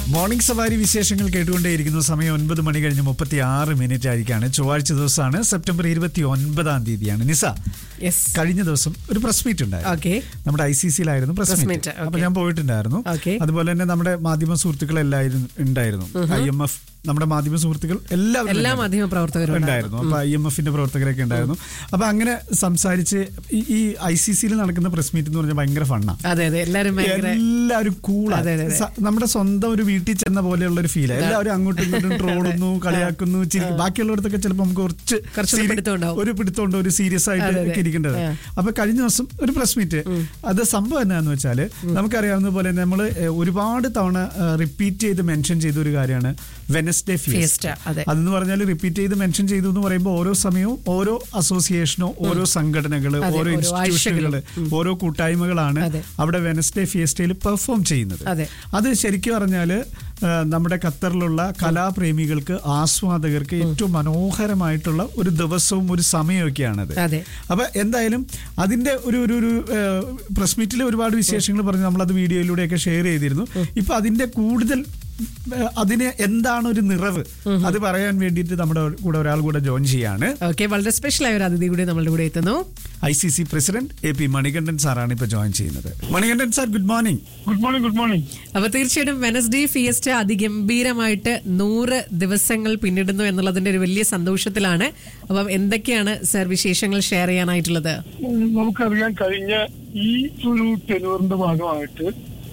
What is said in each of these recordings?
Morning സവാരി വിശേഷങ്ങൾ കേട്ടുകൊണ്ടേയിരിക്കുന്നു സമയം ഒൻപത് മണി കഴിഞ്ഞ് മുപ്പത്തി ആറ് മിനിറ്റ് ആയിരിക്കാണ് ചൊവ്വാഴ്ച ദിവസമാണ് സെപ്റ്റംബർ ഇരുപത്തി ഒൻപതാം തീയതിയാണ് നിസ യെസ് കഴിഞ്ഞ ദിവസം ഒരു പ്രസ് മീറ്റ് ഉണ്ടായിരുന്നു ഓക്കെ നമ്മുടെ ഐ സി സിയിലായിരുന്നു പ്രസ് Press മീറ്റ് meet, അപ്പൊ okay. ഞാൻ പോയിട്ടുണ്ടായിരുന്നു Okay. അതുപോലെ തന്നെ നമ്മുടെ മാധ്യമ സുഹൃത്തുക്കളെല്ലാവരും ഉണ്ടായിരുന്നു ഐ എം എഫ് നമ്മുടെ മാധ്യമ സുഹൃത്തുക്കൾ എല്ലാവരും എല്ലാ ഉണ്ടായിരുന്നു. മാധ്യമ പ്രവർത്തകരും ഉണ്ടായിരുന്നു അപ്പൊ ഐ എം എഫിന്റെ പ്രവർത്തകരൊക്കെ ഉണ്ടായിരുന്നു അപ്പൊ അങ്ങനെ സംസാരിച്ച് ഈ- ഈ ഐ സി സിയിൽ നടക്കുന്ന പ്രസ് മീറ്റ് എന്ന് പറഞ്ഞാൽ ഭയങ്കര ഫണ്ണാ അതെ അതെ എല്ലാരും ഭയങ്കര എല്ലാവരും കൂളാണ് അതെ, അതെ, അതെ. നമ്മുടെ സ്വന്തം ഒരു വീട്ടിൽ ചെന്ന പോലെയുള്ള ഒരു ഫീൽ എല്ലാവരും അങ്ങോട്ടും ഇങ്ങോട്ടും ട്രോളുന്നു കളിയാക്കുന്നു ചിരി- ബാക്കിയുള്ളവർക്ക് ചിലപ്പോൾ നമുക്ക് കുറച്ച് കുറച്ചൊരു സീരി- പിടുത്തം ഉണ്ടാവും. ഒരു പിടുത്തമുണ്ട് ഒരു സീരിയസ് ആയിട്ട് അതെ, അതെ. ഒക്കെ ഇരിക്കേണ്ടത് ആ. അപ്പൊ കഴിഞ്ഞ ദിവസം ഒരു പ്രസ് മീറ്റ് അത് സംഭവം എന്നാന്ന് വെച്ചാല് നമുക്കറിയാവുന്ന പോലെ നമ്മൾ ഒരുപാട് തവണ റിപ്പീറ്റ് ചെയ്ത് മെൻഷൻ ചെയ്ത ഒരു കാര്യമാണ് വെനസ്ഡേ Fiesta, ഫിയസ്റ്റ അതെ. അതെന്ന് പറഞ്ഞാൽ റിപ്പീറ്റ് ചെയ്ത് മെൻഷൻ ചെയ്തു എന്ന് പറയുമ്പോൾ ഓരോ സമയവും ഓരോ അസോസിയേഷനോ ഓരോ സംഘടനകൾ അതെ, ഓരോ ഓരോ ഇൻസ്റ്റിറ്റ്യൂഷനുകൾ ഓരോ കൂട്ടായ്മകളാണ് അതെ. അവിടെ വെനസ്ഡേ ഫിയസ്റ്റയിൽ പെർഫോം ചെയ്യുന്നത് അതെ. അത് ശരിക്കും പറഞ്ഞാൽ നമ്മുടെ ഖത്തറിലുള്ള കലാപ്രേമികൾക്ക് ആസ്വാദകർക്ക് ഏറ്റവും മനോഹരമായിട്ടുള്ള ഒരു ദിവസവും ഒരു സമയമൊക്കെയാണത് അതെ. അപ്പൊ എന്തായാലും അതിന്റെ ഒരു ഒരു ഒരു പ്രസ് മീറ്റിൽ ഒരുപാട് വിശേഷങ്ങൾ പറഞ്ഞു നമ്മൾ അത് വീഡിയോയിലൂടെയൊക്കെ ഷെയർ ചെയ്തിരുന്നു ഇപ്പൊ അതിന്റെ കൂടുതൽ ഏഹ്, അതിന് എന്താണ് ഒരു നിറവ് അത് പറയാൻ വേണ്ടിയിട്ട് നമ്മുടെ കൂടെ ഒരാൾ കൂടെ ജോയിൻ ചെയ്യാണ് ഓക്കെ വളരെ സ്പെഷ്യൽ ആയ ഒരു അതിഥി കൂടി നമ്മളുടെ കൂടെ എത്തുന്നു I C C president A P Manikandan സാറാണ് ഇപ്പൊ ജോയിൻ ചെയ്യുന്നത് Manikandan sir good morning good morning good morning അപ്പൊ തീർച്ചയായിട്ടും വെനസ്ഡേ ഫിയസ്റ്റ അതിഗംഭീരമായിട്ട് നൂറ് ദിവസങ്ങൾ പിന്നിടുന്നു എന്നുള്ളതിന്റെ ഒരു വലിയ സന്തോഷത്തിലാണ് അപ്പം എന്തൊക്കെയാണ് സർ വിശേഷങ്ങൾ ഷെയർ ചെയ്യാനായിട്ടുള്ളത് നമുക്കറിയാൻ കഴിഞ്ഞ ഈ ഒരു ടെലിവറിന്റെ ഭാഗമായിട്ട്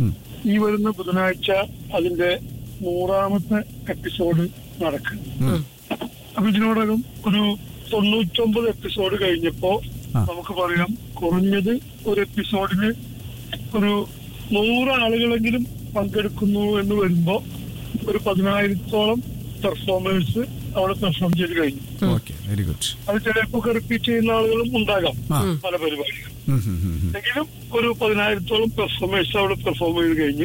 ഈ വരുന്ന ബുധനാഴ്ച അതിന്റെ നൂറാമത്തെ എപ്പിസോഡ് നടക്കും അപ്പൊ ഇതിനോടകം ഒരു തൊണ്ണൂറ്റൊമ്പത് എപ്പിസോഡ് കഴിഞ്ഞപ്പോ ആ. നമുക്ക് പറയാം കുറഞ്ഞത് ഒരു എപ്പിസോഡിന് ഒരു നൂറ് ആളുകളെങ്കിലും പങ്കെടുക്കുന്നു എന്ന് വരുമ്പോ ഒരു പതിനായിരത്തോളം പെർഫോമേഴ്സ് അവിടെ പെർഫോം ചെയ്ത് കഴിഞ്ഞു ഓക്കെ വെരി ഗുഡ് അത് ചിലപ്പോ റിപ്പീറ്റ് ചെയ്യുന്ന ആളുകളും ഉണ്ടാകാം ആ. പല പരിപാടികൾ എങ്കിലും ഒരു പതിനായിരത്തോളം പെർഫോമേഴ്സ് അവിടെ പെർഫോം ചെയ്ത് കഴിഞ്ഞു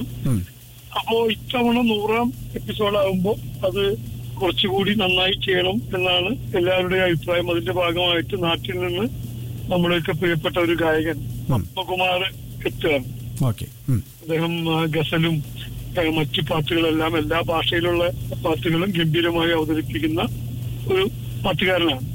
അപ്പോ ഇത്തവണ നൂറാം എപ്പിസോഡ് ആകുമ്പോ അത് കുറച്ചുകൂടി നന്നായി ചെയ്യണം എന്നാണ് എല്ലാവരുടെയും അഭിപ്രായം അതിന്റെ ഭാഗമായിട്ട് നാട്ടിൽ നിന്ന് നമ്മുടെയൊക്കെ പ്രിയപ്പെട്ട ഒരു ഗായകൻ പത്മകുമാർ എത്തുകയാണ് ഓക്കെ അദ്ദേഹം ആ, ഗസലും ആ, മറ്റു പാട്ടുകളെല്ലാം എല്ലാ ഭാഷയിലുള്ള പാട്ടുകളും ഗംഭീരമായി അവതരിപ്പിക്കുന്ന ഒരു പാട്ടുകാരനാണ്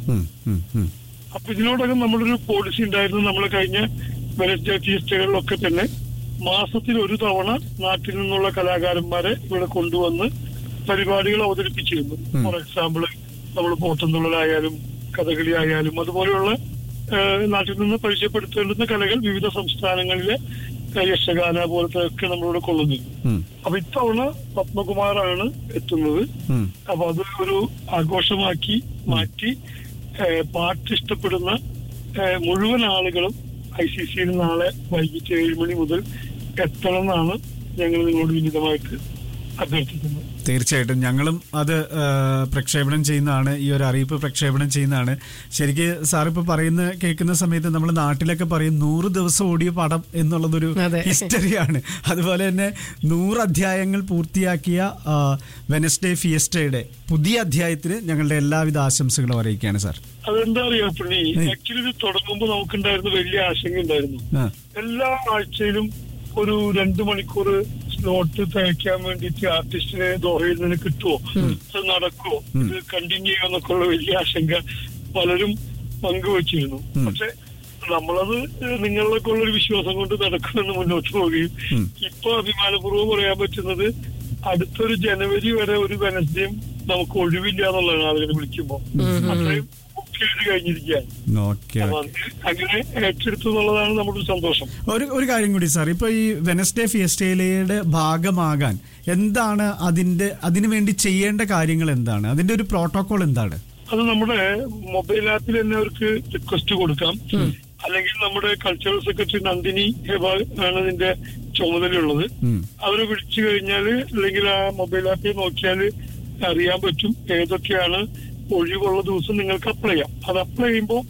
അപ്പൊ ഇതിനോടകം നമ്മളൊരു പോളിസി ഉണ്ടായിരുന്നു നമ്മൾ കഴിഞ്ഞ വെനസ്ഡേ ഫീസ്റ്റുകളിലൊക്കെ തന്നെ മാസത്തിൽ ഒരു തവണ നാട്ടിൽ നിന്നുള്ള കലാകാരന്മാരെ ഇവിടെ കൊണ്ടുവന്ന് പരിപാടികൾ അവതരിപ്പിച്ചിരുന്നു ഫോർ എക്സാമ്പിൾ നമ്മൾ പോത്തന്തുള്ളലായാലും കഥകളി ആയാലും അതുപോലെയുള്ള ഏഹ്, നാട്ടിൽ നിന്ന് പരിചയപ്പെടുത്തേണ്ടുന്ന കലകൾ വിവിധ സംസ്ഥാനങ്ങളിലെ ഏഹ്, യക്ഷഗാന പോലത്തെ ഒക്കെ നമ്മളിവിടെ കൊള്ളുന്നില്ല അപ്പൊ ഇത്തവണ പത്മകുമാറാണ് എത്തുന്നത് അപ്പൊ അത് ഒരു ആഘോഷമാക്കി മാറ്റി ഏഹ്, പാട്ട് ഇഷ്ടപ്പെടുന്ന ഏഹ്, മുഴുവൻ ആളുകളും ഐ സി സിയിൽ നാളെ വൈകിട്ട് ഏഴ് മണി മുതൽ എത്തണം എന്നാണ് ഞങ്ങൾ നിങ്ങളോട് വിനിതമായിട്ട് അഭ്യർത്ഥിക്കുന്നത് തീർച്ചയായിട്ടും ഞങ്ങളും അത് ആ, പ്രക്ഷേപണം ചെയ്യുന്നതാണ് ഈ ഒരു അറിയിപ്പ് പ്രക്ഷേപണം ചെയ്യുന്നതാണ് ശരിക്ക് സാർ ഇപ്പൊ പറയുന്ന കേൾക്കുന്ന സമയത്ത് നമ്മൾ നാട്ടിലൊക്കെ പറയും നൂറ് ദിവസം ഓടിയ പടം എന്നുള്ളതൊരു അതെ. ഹിസ്റ്ററിയാണ് അതുപോലെ തന്നെ നൂറ് അധ്യായങ്ങൾ പൂർത്തിയാക്കിയ ആ, വെനസ്ഡേ ഫിയസ്റ്റയുടെ പുതിയ അധ്യായത്തിന് ഞങ്ങളുടെ എല്ലാവിധ ആശംസകളും അറിയിക്കുകയാണ് സാർ അതെന്താ അറിയാ പുള്ളി ആക്ച്വലി ഇത് തുടങ്ങുമ്പോൾ നമുക്കുണ്ടായിരുന്ന വലിയ ആശങ്ക ഉണ്ടായിരുന്നു ആ, എല്ലാ ആഴ്ചയിലും ഒരു രണ്ടു മണിക്കൂർ സ്ലോട്ട് തയ്ക്കാൻ വേണ്ടിയിട്ട് ആർട്ടിസ്റ്റിനെ ദോഹയിൽ നിന്ന് കിട്ടുമോ അത് നടക്കുമോ ഇത് കണ്ടിന്യൂ ചെയ്യുമെന്നൊക്കെ ഉള്ള വലിയ ആശങ്ക പലരും പങ്കുവച്ചിരുന്നു പക്ഷെ നമ്മളത് നിങ്ങളിലൊക്കെ ഉള്ള ഒരു വിശ്വാസം കൊണ്ട് നടക്കുമെന്ന് മുന്നോട്ട് പോവുകയും ഇപ്പൊ അഭിമാനപൂർവ്വം പറയാൻ പറ്റുന്നത് അടുത്തൊരു ജനുവരി വരെ ഒരു വെനസ്ഡേയും നമുക്ക് ഒഴിവില്ല എന്നുള്ളതാണ് ആളുകൾ വിളിക്കുമ്പോ അത്രയും ബുക്ക് ചെയ്ത് കഴിഞ്ഞിരിക്കുകയാണ് ഓക്കെ അപ്പൊ ഓക്കെ അത് അങ്ങനെ ഏറ്റെടുത്തു എന്നുള്ളതാണ് നമ്മുടെ ഒരു സന്തോഷം ഒരു ഒരു കാര്യം കൂടി സാർ ഇപ്പൊ ഈ വെനസ്ഡേ ഫിയസ്റ്റയിലയുടെ ഭാഗമാകാൻ എന്താണ് അതിന്റെ അതിനു വേണ്ടി ചെയ്യേണ്ട കാര്യങ്ങൾ എന്താണ് അതിന്റെ ഒരു പ്രോട്ടോകോൾ എന്താണ് അത് നമ്മുടെ മൊബൈൽ ആപ്പിൽ തന്നെ അവർക്ക് റിക്വസ്റ്റ് കൊടുക്കാം അല്ലെങ്കിൽ നമ്മുടെ കൾച്ചറൽ സെക്രട്ടറി നന്ദിനി ഹെബ ആണ് ഇതിന്റെ ചുമതലയുള്ളത് ഉം. അവരെ വിളിച്ചു കഴിഞ്ഞാല് അല്ലെങ്കിൽ ആ മൊബൈൽ ആപ്പിൽ നോക്കിയാൽ അറിയാൻ പറ്റും ഏതൊക്കെയാണ് ഒഴിവുള്ള ദിവസം നിങ്ങൾക്ക് അപ്ലൈ ചെയ്യാം അത് അപ്ലൈ ചെയ്യുമ്പോൾ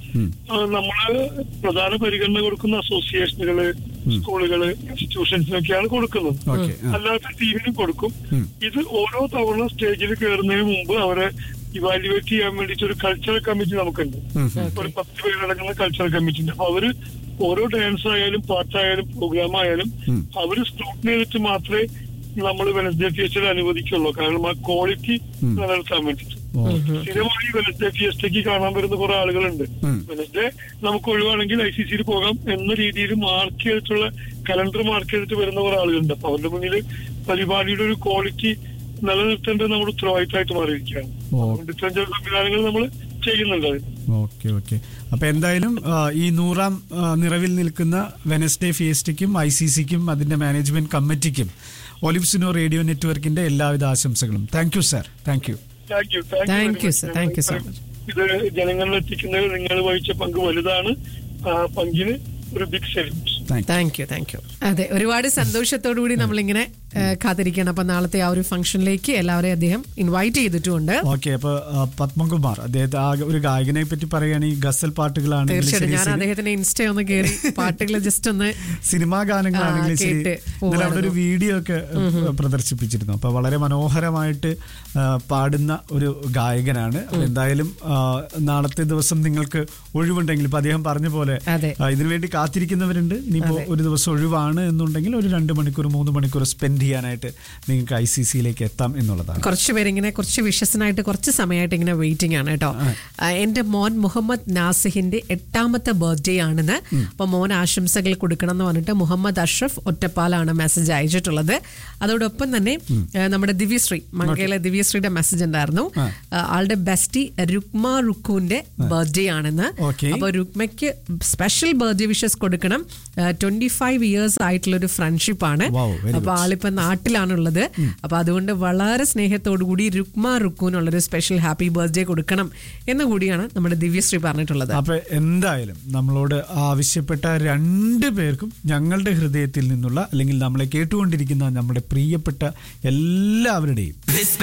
നമ്മള് പ്രധാന പരിഗണന കൊടുക്കുന്ന അസോസിയേഷനുകള് സ്കൂളുകള് ഇൻസ്റ്റിറ്റ്യൂഷൻസിനൊക്കെയാണ് കൊടുക്കുന്നത് ഓക്കെ അല്ലാത്ത ടീമിനും കൊടുക്കും ഉം. ഇത് ഓരോ തവണ സ്റ്റേജിൽ കയറുന്നതിന് മുമ്പ് അവരെ ഇവാലുവേറ്റ് ചെയ്യാൻ വേണ്ടിയിട്ട് ഒരു കൾച്ചറൽ കമ്മിറ്റി നമുക്കുണ്ട് ഒരു പത്ത് പേരടങ്ങുന്ന കൾച്ചറൽ കമ്മിറ്റി ഉണ്ട് അപ്പൊ അവര് ഓരോ ഡാൻസ് ആയാലും പാട്ടായാലും പ്രോഗ്രാം ആയാലും അവര് സ്ക്രൂട്ടിനി ചെയ്തിട്ട് മാത്രമേ നമ്മൾ വെനസ്ഡേ ഫിയസ്റ്റയിൽ അനുവദിക്കുള്ളൂ കാരണം ആ ക്വാളിറ്റി നിലനിർത്താൻ വേണ്ടിയിട്ട് ഓ സ്ഥിരമായി വെനസ്ഡേ ഫിയസ്റ്റയ്ക്ക് കാണാൻ വരുന്ന കുറെ ആളുകളുണ്ട് ഉം. വെനസ്ഡേ നമുക്ക് ഒഴിവാണെങ്കിൽ ഐ സി സിയിൽ പോകാം എന്ന രീതിയിൽ മാർക്ക് ചെയ്തിട്ടുള്ള കലണ്ടർ മാർക്ക് ചെയ്തിട്ട് വരുന്ന കുറെ ആളുകളുണ്ട് അപ്പൊ അവരുടെ മുന്നിൽ പരിപാടിയുടെ ഒരു ക്വാളിറ്റി നിലനിർത്തേണ്ടത് നമ്മുടെ ഉത്തരവാദിത്തമായിട്ട് മാറിയിരിക്കുകയാണ് ഓ. അതുകൊണ്ട് ഇത്തരം ചില സംവിധാനങ്ങൾ നമ്മൾ ചെയ്യുന്നുണ്ട് അതിന് ഓക്കെ ഓക്കെ അപ്പൊ എന്തായാലും ആ, ഈ നൂറാം ആ, നിറവിൽ നിൽക്കുന്ന വെനസ്ഡേ ഫിയസ്റ്റയ്ക്കും ഐ സി സിക്കും അതിന്റെ മാനേജ്മെന്റ് കമ്മിറ്റിക്കും ഒലിവ്സിനോ റേഡിയോ നെറ്റ്വർക്കിന്റെ എല്ലാവിധ ആശംസകളും thank you sir thank you thank you Thank you, sir. Thank you so much. ഇത് ജനങ്ങളിൽ എത്തിക്കുന്നതിൽ നിങ്ങൾ വഹിച്ച പങ്ക് വലുതാണ് ആ പങ്കിന് ഒരു big salute thank thank you thank you അതെ ഒരുപാട് സന്തോഷത്തോടു കൂടി നമ്മളിങ്ങനെ ഏ, കാത്തിരിക്കണം അപ്പൊ നാളത്തെ ആ ഒരു ഫംഗ്ഷനിലേക്ക് എല്ലാവരെയും അദ്ദേഹം ഇൻവൈറ്റ് ചെയ്തിട്ടുമുണ്ട് ഓക്കെ അപ്പൊ ആ, പത്മകുമാർ അദ്ദേഹത്തെ ആ ഒരു ഗായകനെ പറ്റി പറയുകയാണെങ്കിൽ ഗസൽ പാട്ടുകളാണെങ്കിലും തീർച്ചയായിട്ടും ശരി, ഞാൻ സിനി- അദ്ദേഹത്തിന്റെ ഇൻസ്റ്റ ഒന്ന് കയറി പാട്ടുകൾ ജസ്റ്റ് ഒന്ന് സിനിമാ ഗാനങ്ങളാണെങ്കിലും ആ, ശരി കേട്ട് ഇന്നലെ അവിടെ ഒരു വീഡിയോ ഒക്കെ പ്രദർശിപ്പിച്ചിരുന്നു അപ്പൊ വളരെ മനോഹരമായിട്ട് ആ, പാടുന്ന ഒരു ഗായകനാണ് അപ്പൊ എന്തായാലും ആ, നാളത്തെ ദിവസം നിങ്ങൾക്ക് ഒഴിവുണ്ടെങ്കിൽ ഇപ്പൊ അദ്ദേഹം പറഞ്ഞ പോലെ അതെ. ആ, ഇതിനുവേണ്ടി കാത്തിരിക്കുന്നവരുണ്ട് ഇനിയിപ്പോ ഒരു ദിവസം ഒഴിവാണ് എന്നുണ്ടെങ്കിൽ ഒരു രണ്ട് മണിക്കൂർ മൂന്ന് മണിക്കൂർ സ്പെൻഡ് ചെയ്യാനായിട്ട് നിങ്ങൾക്ക് ഐ സി സിയിലേക്ക് എത്താം എന്നുള്ളതാണ് കുറച്ച് പേരിങ്ങനെ കുറച്ച് വിശ്വസനായിട്ട് കുറച്ച് സമയമായിട്ട് ഇങ്ങനെ വെയിറ്റിംഗ് ആണ് കേട്ടോ ആ, എന്റെ മോൻ മുഹമ്മദ് നാസിഹിന്റെ എട്ടാമത്തെ ബർത്ത്ഡേ ആണെന്ന് അപ്പൊ മോൻ ആശംസകൾ കൊടുക്കണം എന്ന് പറഞ്ഞിട്ട് മുഹമ്മദ് അഷ്റഫ് ഒറ്റപ്പാലാണ് മെസ്സേജ് അയച്ചിട്ടുള്ളത് അതോടൊപ്പം തന്നെ ആ, നമ്മുടെ ദിവ്യശ്രീ മങ്കയിലെ ദിവ്യശ്രീയുടെ മെസ്സേജ് ഉണ്ടായിരുന്നു ആ, ആളുടെ ബെസ്റ്റി രുക്മ റുക്കുവിന്റെ ബർത്ത്ഡേ ആണെന്ന് Okay. അപ്പൊ രുക്മയ്ക്ക് സ്പെഷ്യൽ ബർത്ത്ഡേ വിഷസ് കൊടുക്കണം ട്വന്റി ഫൈവ് ഇയേഴ്സ് ആയിട്ടുള്ള ഒരു ഫ്രണ്ട്ഷിപ്പ് ആണ് Wow, very അപ്പൊ ആളിപ്പോ നാട്ടിലാണുള്ളത് അപ്പൊ അതുകൊണ്ട് വളരെ സ്നേഹത്തോടു കൂടി രുക്മ റുക്കുവിനുള്ളൊരു സ്പെഷ്യൽ ഹാപ്പി ബർത്ത്ഡേ കൊടുക്കണം എന്ന് കൂടിയാണ് നമ്മുടെ ദിവ്യശ്രീ പറഞ്ഞിട്ടുള്ളത് അപ്പൊ എന്തായാലും നമ്മളോട് ആവശ്യപ്പെട്ട രണ്ട് പേർക്കും ഞങ്ങളുടെ ഹൃദയത്തിൽ നിന്നുള്ള അല്ലെങ്കിൽ നമ്മളെ കേട്ടുകൊണ്ടിരിക്കുന്ന നമ്മുടെ പ്രിയപ്പെട്ട എല്ലാവരുടെയും